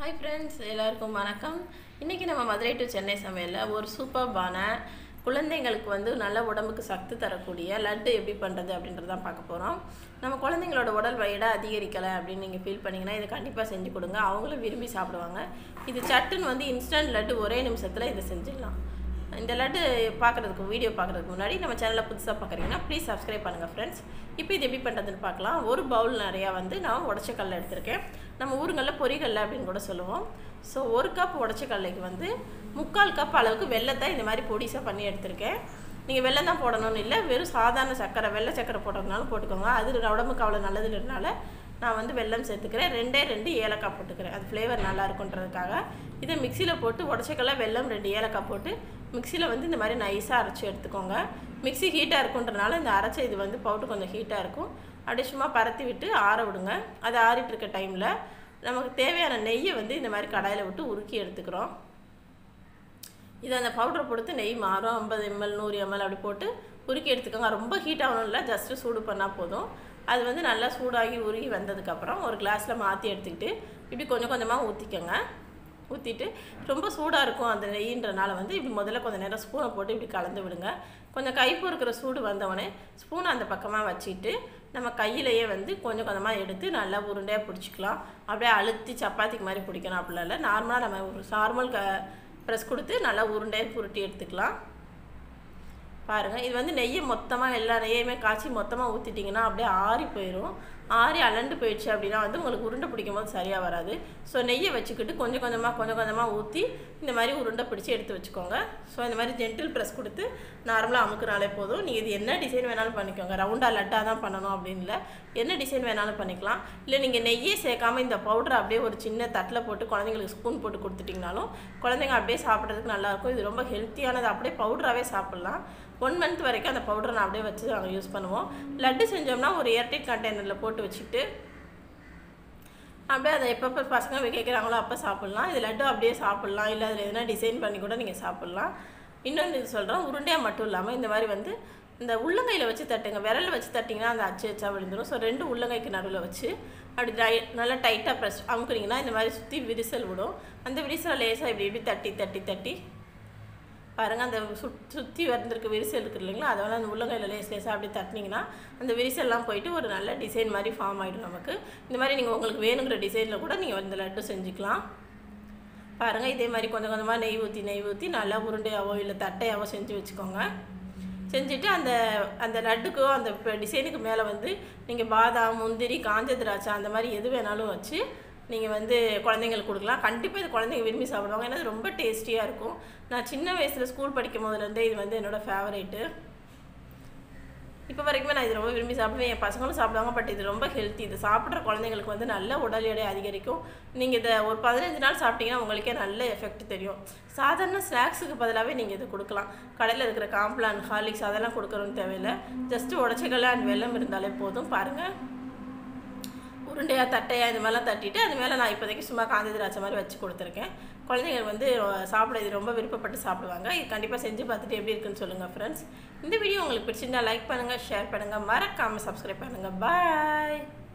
hi friends எல்லாருக்கும் வணக்கம் இன்றைக்கி நம்ம மதுரை டு சென்னை சமையலில் ஒரு சூப்பர்பான குழந்தைங்களுக்கு வந்து நல்ல உடம்புக்கு சத்து தரக்கூடிய லட்டு எப்படி பண்ணுறது அப்படின்றத தான் பார்க்க போகிறோம் நம்ம குழந்தைங்களோட உடல் எடை அதிகரிக்கலை அப்படின்னு நீங்கள் ஃபீல் பண்ணிங்கன்னா இதை கண்டிப்பாக செஞ்சு கொடுங்க அவங்களும் விரும்பி சாப்பிடுவாங்க இது சட்டுன்னு வந்து இன்ஸ்டன்ட் லட்டு ஒரே நிமிஷத்தில் இதை செஞ்சிடலாம் இந்த லட்டு பார்க்குறதுக்கு வீடியோ பார்க்குறதுக்கு முன்னாடி நம்ம சேனலை புதுசாக பார்க்குறீங்கன்னா ப்ளீஸ் சப்ஸ்கிரைப் பண்ணுங்கள் ஃப்ரெண்ட்ஸ் இப்போ இது எப்படி பண்ணுறதுன்னு பார்க்கலாம் ஒரு பவுல் நிறையா வந்து நான் உடச்ச கடலை எடுத்திருக்கேன் நம்ம ஊருங்களில் பொரிகல்ல அப்படின்னு கூட சொல்லுவோம் ஸோ ஒரு கப் உடச்ச கடலைக்கு வந்து முக்கால் கப் அளவுக்கு வெள்ளத்தை இந்த மாதிரி பொடிசாக பண்ணி எடுத்திருக்கேன் நீங்கள் வெள்ளம் தான் போடணும்னு இல்லை வெறும் சாதாரண சர்க்கரை வெள்ளை சர்க்கரை போடுறதுனாலும் போட்டுக்கோங்க அது உடம்புக்கு அவ்வளோ நல்லதுன்றதுனால நான் வந்து வெல்லம் சேர்த்துக்கிறேன் ரெண்டே ரெண்டு ஏலக்காய் போட்டுக்கிறேன் அது ஃப்ளேவர் நல்லா இருக்குன்றதுக்காக இதை மிக்சியில் போட்டு உடச்சக்கல்ல வெல்லம் ரெண்டு ஏலக்காய் போட்டு மிக்சியில் வந்து இந்த மாதிரி நைஸாக அரைச்சி எடுத்துக்கோங்க மிக்சி ஹீட்டாக இருக்குன்றனால இந்த அரைச்ச இது வந்து பவுட்ரு கொஞ்சம் ஹீட்டாக இருக்கும் அப்படியே சும்மா பரத்தி விட்டு ஆற விடுங்க அது ஆறிட்டு இருக்க டைமில் நமக்கு தேவையான நெய்யை வந்து இந்த மாதிரி கடாயில் விட்டு உருக்கி எடுத்துக்கிறோம் இது அந்த பவுடரை பொறுத்து நெய் மாறும் ஐம்பது எம்எல் நூறு எம்எல் அப்படி போட்டு உருக்கி எடுத்துக்கோங்க ரொம்ப ஹீட் ஆகணும் இல்லை ஜஸ்ட்டு சூடு பண்ணால் போதும் அது வந்து நல்லா சூடாகி உருகி வந்ததுக்கப்புறம் ஒரு கிளாஸில் மாற்றி எடுத்துக்கிட்டு இப்படி கொஞ்சம் கொஞ்சமாக ஊற்றிக்கோங்க ஊற்றிட்டு ரொம்ப சூடாக இருக்கும் அந்த நெய்ன்றனால வந்து இப்படி முதல்ல கொஞ்சம் நேரம் ஸ்பூனை போட்டு இப்படி கலந்து விடுங்க கொஞ்சம் கைப்பு இருக்கிற சூடு வந்தவொடனே ஸ்பூனை அந்த பக்கமாக வச்சுட்டு நம்ம கையிலையே வந்து கொஞ்சம் கொஞ்சமாக எடுத்து நல்லா உருண்டையாக பிடிச்சிக்கலாம் அப்படியே அழுத்தி சப்பாத்திக்கு மாதிரி பிடிக்கணும் அப்படிலாம் இல்லை நார்மலாக நம்ம ஒரு நார்மல் க ப்ரெஸ் கொடுத்து நல்லா உருண்டையாக புருட்டி எடுத்துக்கலாம் பாருங்கள் இது வந்து நெய்யை மொத்தமாக எல்லா நெய்யுமே காய்ச்சி மொத்தமாக ஊற்றிட்டிங்கன்னா அப்படியே ஆறி போயிடும் ஆறி அலண்டு போயிடுச்சு அப்படின்னா வந்து உங்களுக்கு உருண்டை பிடிக்கும் போது சரியாக வராது ஸோ நெய்யை வச்சுக்கிட்டு கொஞ்சம் கொஞ்சமாக கொஞ்சம் கொஞ்சமாக ஊற்றி இந்த மாதிரி உருண்டை பிடிச்சி எடுத்து வச்சுக்கோங்க ஸோ இந்த மாதிரி ஜென்டில் ப்ரெஸ் கொடுத்து நார்மலாக அமுக்குனாலே போதும் நீங்கள் இது என்ன டிசைன் வேணாலும் பண்ணிக்கோங்க ரவுண்டாக லட்டாக தான் பண்ணணும் அப்படின்னு இல்லை என்ன டிசைன் வேணாலும் பண்ணிக்கலாம் இல்லை நீங்கள் நெய்யே சேர்க்காம இந்த பவுடரை அப்படியே ஒரு சின்ன தட்டில் போட்டு குழந்தைங்களுக்கு ஸ்பூன் போட்டு கொடுத்துட்டிங்கனாலும் குழந்தைங்க அப்படியே சாப்பிட்றதுக்கு நல்லாயிருக்கும் இது ரொம்ப ஹெல்த்தியானது அப்படியே பவுடராகவே சாப்பிட்லாம் ஒன் மந்த் வரைக்கும் அந்த பவுடரை நான் அப்படியே வச்சு நாங்கள் யூஸ் பண்ணுவோம் லட்டு செஞ்சோம்னா ஒரு ஏர்டைட் கண்டெய்னரில் போட்டு வச்சுட்டு அப்படியே அதை எப்பப்போ பசங்க கேட்குறாங்களோ அப்போ சாப்பிட்லாம் இது லட்டு அப்படியே சாப்பிட்லாம் இல்லை அதில் எதனா டிசைன் பண்ணி கூட நீங்கள் சாப்பிட்லாம் இன்னொன்று இது சொல்கிறோம் உருண்டையாக மட்டும் இல்லாமல் இந்த மாதிரி வந்து இந்த உள்ளங்கையில் வச்சு தட்டுங்க விரலில் வச்சு தட்டிங்கன்னா அந்த அச்சு வச்சா விழுந்துடும் ஸோ ரெண்டு உள்ளங்கைக்கு நடுவில் வச்சு அப்படி டை நல்லா டைட்டாக ப்ரெஸ் அமுக்குனீங்கன்னா இந்த மாதிரி சுற்றி விரிசல் விடும் அந்த விரிசலை லேசாக இப்படி இப்படி தட்டி தட்டி தட்டி பாருங்கள் அந்த சுத் சுற்றி வந்திருக்க விரிசல் இருக்குது இல்லைங்களா அதெல்லாம் அந்த உள்ளங்கையில் லேஸ் லேஸாக அப்படி தட்டினீங்கன்னா அந்த விரிசல்லாம் போயிட்டு ஒரு நல்ல டிசைன் மாதிரி ஃபார்ம் ஆகிடும் நமக்கு இந்த மாதிரி நீங்கள் உங்களுக்கு வேணுங்கிற டிசைனில் கூட நீங்கள் இந்த லட்டு செஞ்சுக்கலாம் பாருங்கள் இதே மாதிரி கொஞ்சம் கொஞ்சமாக நெய் ஊற்றி நெய் ஊற்றி நல்லா உருண்டையாவோ இல்லை தட்டையாவோ செஞ்சு வச்சுக்கோங்க செஞ்சுட்டு அந்த அந்த லட்டுக்கோ அந்த டிசைனுக்கு மேலே வந்து நீங்கள் பாதாம் முந்திரி காஞ்ச திராட்சை அந்த மாதிரி எது வேணாலும் வச்சு நீங்கள் வந்து குழந்தைங்களுக்கு கொடுக்கலாம் கண்டிப்பாக இது குழந்தைங்க விரும்பி சாப்பிடுவாங்க ஏன்னா இது ரொம்ப டேஸ்டியாக இருக்கும் நான் சின்ன வயசில் ஸ்கூல் படிக்கும் போதுலேருந்தே இது வந்து என்னோடய ஃபேவரேட்டு இப்போ வரைக்குமே நான் இது ரொம்ப விரும்பி சாப்பிடுவேன் என் பசங்களும் சாப்பிடுவாங்க பட் இது ரொம்ப ஹெல்த்தி இது சாப்பிட்ற குழந்தைங்களுக்கு வந்து நல்ல உடல் எடை அதிகரிக்கும் நீங்கள் இதை ஒரு பதினஞ்சு நாள் சாப்பிட்டீங்கன்னா உங்களுக்கே நல்ல எஃபெக்ட் தெரியும் சாதாரண ஸ்நாக்ஸுக்கு பதிலாகவே நீங்கள் இது கொடுக்கலாம் கடையில் இருக்கிற காம்ப்ளான் ஹார்லிக்ஸ் அதெல்லாம் கொடுக்கணும்னு தேவையில்லை ஜஸ்ட்டு உடச்சிக்கல அண்ட் வெள்ளம் இருந்தாலே போதும் பாருங்கள் உருண்டையாக தட்டையாக இது மாதிரிலாம் தட்டிட்டு அது மேலே நான் இப்போதைக்கு சும்மா காந்தி திராட்சை மாதிரி வச்சு கொடுத்துருக்கேன் குழந்தைங்க வந்து சாப்பிட இது ரொம்ப விருப்பப்பட்டு சாப்பிடுவாங்க இது கண்டிப்பாக செஞ்சு பார்த்துட்டு எப்படி இருக்குன்னு சொல்லுங்கள் ஃப்ரெண்ட்ஸ் இந்த வீடியோ உங்களுக்கு பிடிச்சிருந்தா லைக் பண்ணுங்கள் ஷேர் பண்ணுங்கள் மறக்காமல் சப்ஸ்கிரைப் பண்ணுங்கள் பாய்